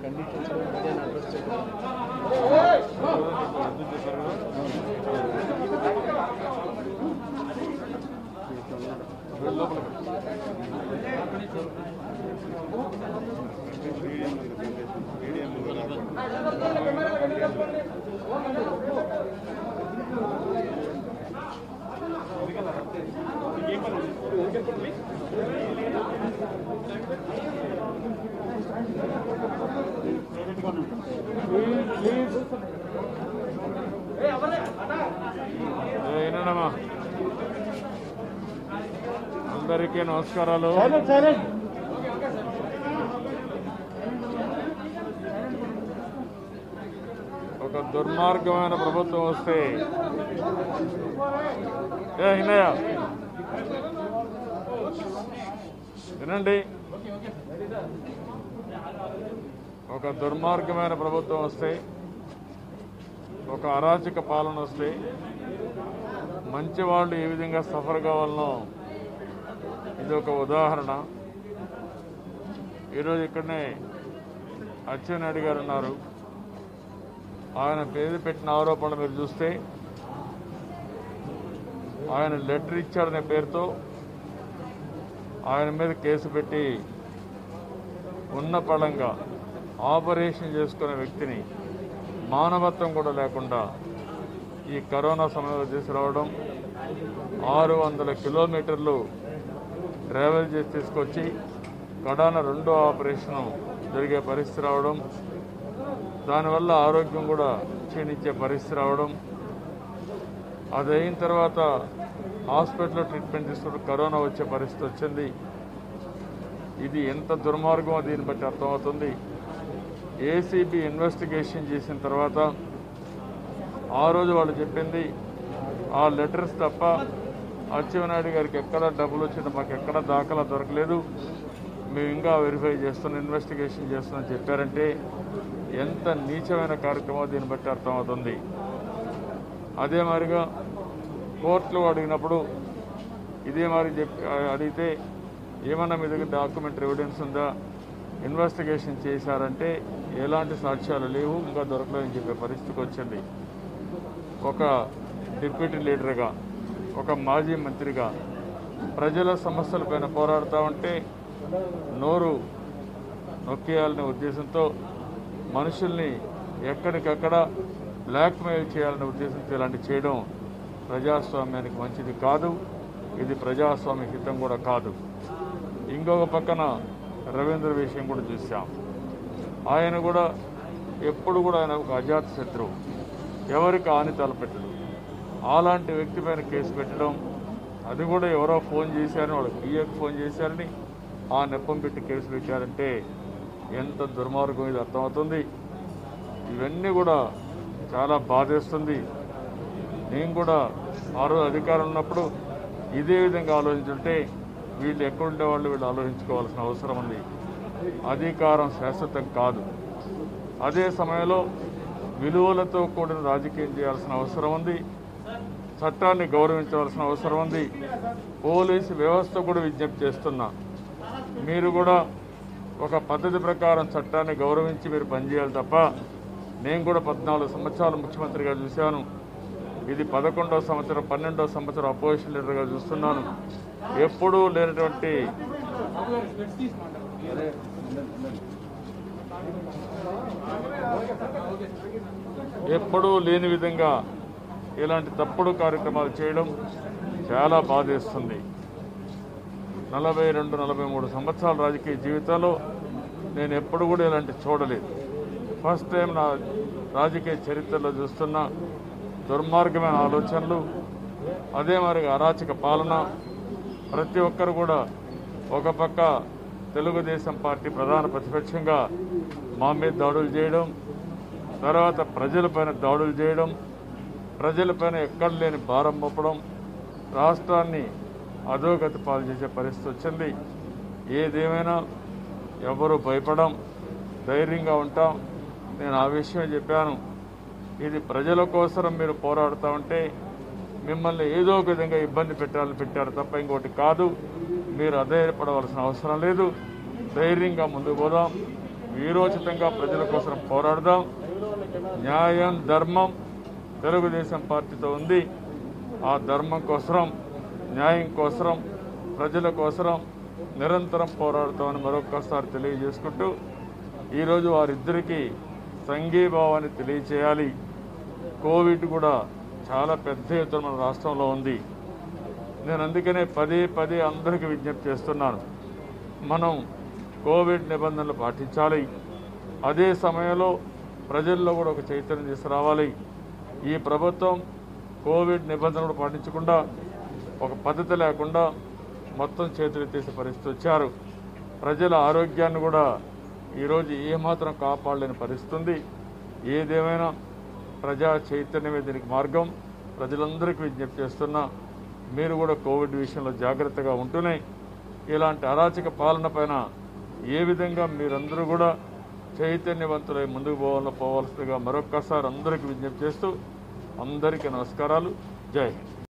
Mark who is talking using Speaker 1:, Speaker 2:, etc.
Speaker 1: conditions మీడియాని address చేయడం
Speaker 2: ఏనమ్మా అందరికీ నమస్కారాలు ఒక దుర్మార్గమైన ప్రభుత్వం వస్తే ఏ హిన్నయ్య వినండి ఒక దుర్మార్గమైన ప్రభుత్వం వస్తే ఒక అరాచక పాలన వస్తే మంచి వాళ్ళు ఏ విధంగా సఫర్ కావాలనో ఇది ఒక ఉదాహరణ ఈరోజు ఇక్కడనే అచ్చెన్నాయుడు గారు ఉన్నారు ఆయన పేరు పెట్టిన ఆరోపణలు మీరు చూస్తే ఆయన లెటర్ ఇచ్చాడనే పేరుతో ఆయన మీద కేసు పెట్టి ఉన్న పళంగా ఆపరేషన్ చేసుకునే వ్యక్తిని మానవత్వం కూడా లేకుండా ఈ కరోనా సమయంలో తీసుకురావడం ఆరు వందల కిలోమీటర్లు ట్రావెల్ చేసి తీసుకొచ్చి కడాన రెండో ఆపరేషన్ జరిగే పరిస్థితి రావడం దానివల్ల ఆరోగ్యం కూడా క్షీణించే పరిస్థితి రావడం అది అయిన తర్వాత హాస్పిటల్లో ట్రీట్మెంట్ తీసుకుంటూ కరోనా వచ్చే పరిస్థితి వచ్చింది ఇది ఎంత దుర్మార్గమో దీన్ని బట్టి అర్థమవుతుంది ఏసీబీ ఇన్వెస్టిగేషన్ చేసిన తర్వాత ఆ రోజు వాళ్ళు చెప్పింది ఆ లెటర్స్ తప్ప అచ్చెన్నాయుడు గారికి ఎక్కడ డబ్బులు వచ్చిందో మాకు ఎక్కడ దాఖలా దొరకలేదు మేము ఇంకా వెరిఫై చేస్తున్నాం ఇన్వెస్టిగేషన్ చేస్తున్నాం చెప్పారంటే ఎంత నీచమైన కార్యక్రమం దీన్ని బట్టి అర్థమవుతుంది అదే మాదిరిగా కోర్టులో అడిగినప్పుడు ఇదే మరి చెప్పి అడిగితే ఏమన్నా మీ దగ్గర డాక్యుమెంటరీ ఎవిడెన్స్ ఉందా ఇన్వెస్టిగేషన్ చేశారంటే ఎలాంటి సాక్ష్యాలు లేవు ఇంకా దొరకలేదని చెప్పే పరిస్థితికి వచ్చింది ఒక డిప్యూటీ లీడర్గా ఒక మాజీ మంత్రిగా ప్రజల సమస్యలపైన పోరాడుతూ ఉంటే నోరు నొక్కేయాలనే ఉద్దేశంతో మనుషుల్ని ఎక్కడికక్కడ బ్లాక్మెయిల్ చేయాలనే ఉద్దేశంతో ఇలాంటి చేయడం ప్రజాస్వామ్యానికి మంచిది కాదు ఇది ప్రజాస్వామ్య హితం కూడా కాదు ఇంకొక పక్కన రవీంద్ర విషయం కూడా చూసాం ఆయన కూడా ఎప్పుడు కూడా ఆయన ఒక అజాత శత్రువు ఎవరికి హాని తలపెట్టడు అలాంటి వ్యక్తి పైన కేసు పెట్టడం అది కూడా ఎవరో ఫోన్ చేశారని వాళ్ళకి పిఏకి ఫోన్ చేశారని ఆ నెప్పం పెట్టి కేసు పెట్టారంటే ఎంత దుర్మార్గం ఇది అర్థమవుతుంది ఇవన్నీ కూడా చాలా బాధేస్తుంది నేను కూడా ఆ రోజు అధికారం ఉన్నప్పుడు ఇదే విధంగా ఆలోచించుంటే వీళ్ళు ఎక్కడుండే వాళ్ళు వీళ్ళు ఆలోచించుకోవాల్సిన అవసరం ఉంది అధికారం శాశ్వతం కాదు అదే సమయంలో విలువలతో కూడిన రాజకీయం చేయాల్సిన అవసరం ఉంది చట్టాన్ని గౌరవించవలసిన అవసరం ఉంది పోలీసు వ్యవస్థ కూడా విజ్ఞప్తి చేస్తున్నా మీరు కూడా ఒక పద్ధతి ప్రకారం చట్టాన్ని గౌరవించి మీరు పనిచేయాలి తప్ప నేను కూడా పద్నాలుగు సంవత్సరాలు ముఖ్యమంత్రిగా చూశాను ఇది పదకొండవ సంవత్సరం పన్నెండవ సంవత్సరం అపోజిషన్ లీడర్గా చూస్తున్నాను ఎప్పుడూ లేనటువంటి ఎప్పుడూ లేని విధంగా ఇలాంటి తప్పుడు కార్యక్రమాలు చేయడం చాలా బాధేస్తుంది నలభై రెండు నలభై మూడు సంవత్సరాల రాజకీయ జీవితంలో నేను ఎప్పుడు కూడా ఇలాంటి చూడలేదు ఫస్ట్ టైం నా రాజకీయ చరిత్రలో చూస్తున్న దుర్మార్గమైన ఆలోచనలు అదే మరి అరాచక పాలన ప్రతి ఒక్కరు కూడా ఒక పక్క తెలుగుదేశం పార్టీ ప్రధాన ప్రతిపక్షంగా మా మీద దాడులు చేయడం తర్వాత ప్రజలపైన దాడులు చేయడం ప్రజలపైన ఎక్కడ లేని భారం మోపడం రాష్ట్రాన్ని అధోగతి పాలు చేసే పరిస్థితి వచ్చింది ఏదేమైనా ఎవరు భయపడం ధైర్యంగా ఉంటాం నేను ఆ విషయం చెప్పాను ఇది ప్రజల కోసం మీరు పోరాడుతూ ఉంటే మిమ్మల్ని ఏదో ఒక విధంగా ఇబ్బంది పెట్టాలని పెట్టారు తప్ప ఇంకోటి కాదు మీరు అధైర్యపడవలసిన అవసరం లేదు ధైర్యంగా ముందుకు పోదాం వీరోచితంగా ప్రజల కోసం పోరాడదాం న్యాయం ధర్మం తెలుగుదేశం పార్టీతో ఉంది ఆ ధర్మం కోసం న్యాయం కోసం ప్రజల కోసం నిరంతరం పోరాడుతామని మరొక్కసారి తెలియజేసుకుంటూ ఈరోజు వారిద్దరికీ సంఘీభావాన్ని తెలియచేయాలి కోవిడ్ కూడా చాలా పెద్ద ఎత్తున మన రాష్ట్రంలో ఉంది నేను అందుకనే పదే పదే అందరికీ విజ్ఞప్తి చేస్తున్నాను మనం కోవిడ్ నిబంధనలు పాటించాలి అదే సమయంలో ప్రజల్లో కూడా ఒక చైతన్యం తీసుకురావాలి ఈ ప్రభుత్వం కోవిడ్ నిబంధనలు పాటించకుండా ఒక పద్ధతి లేకుండా మొత్తం చేతులు తీసే పరిస్థితి వచ్చారు ప్రజల ఆరోగ్యాన్ని కూడా ఈరోజు ఏమాత్రం కాపాడలేని పరిస్థితి ఉంది ఏదేమైనా ప్రజా చైతన్యమే దీనికి మార్గం ప్రజలందరికీ విజ్ఞప్తి చేస్తున్నా మీరు కూడా కోవిడ్ విషయంలో జాగ్రత్తగా ఉంటూనే ఇలాంటి అరాచక పాలన పైన ఏ విధంగా మీరందరూ కూడా చైతన్యవంతులై ముందుకు పోవాలో పోవాల్సిందిగా మరొక్కసారి అందరికీ విజ్ఞప్తి చేస్తూ అందరికీ నమస్కారాలు జై హింద్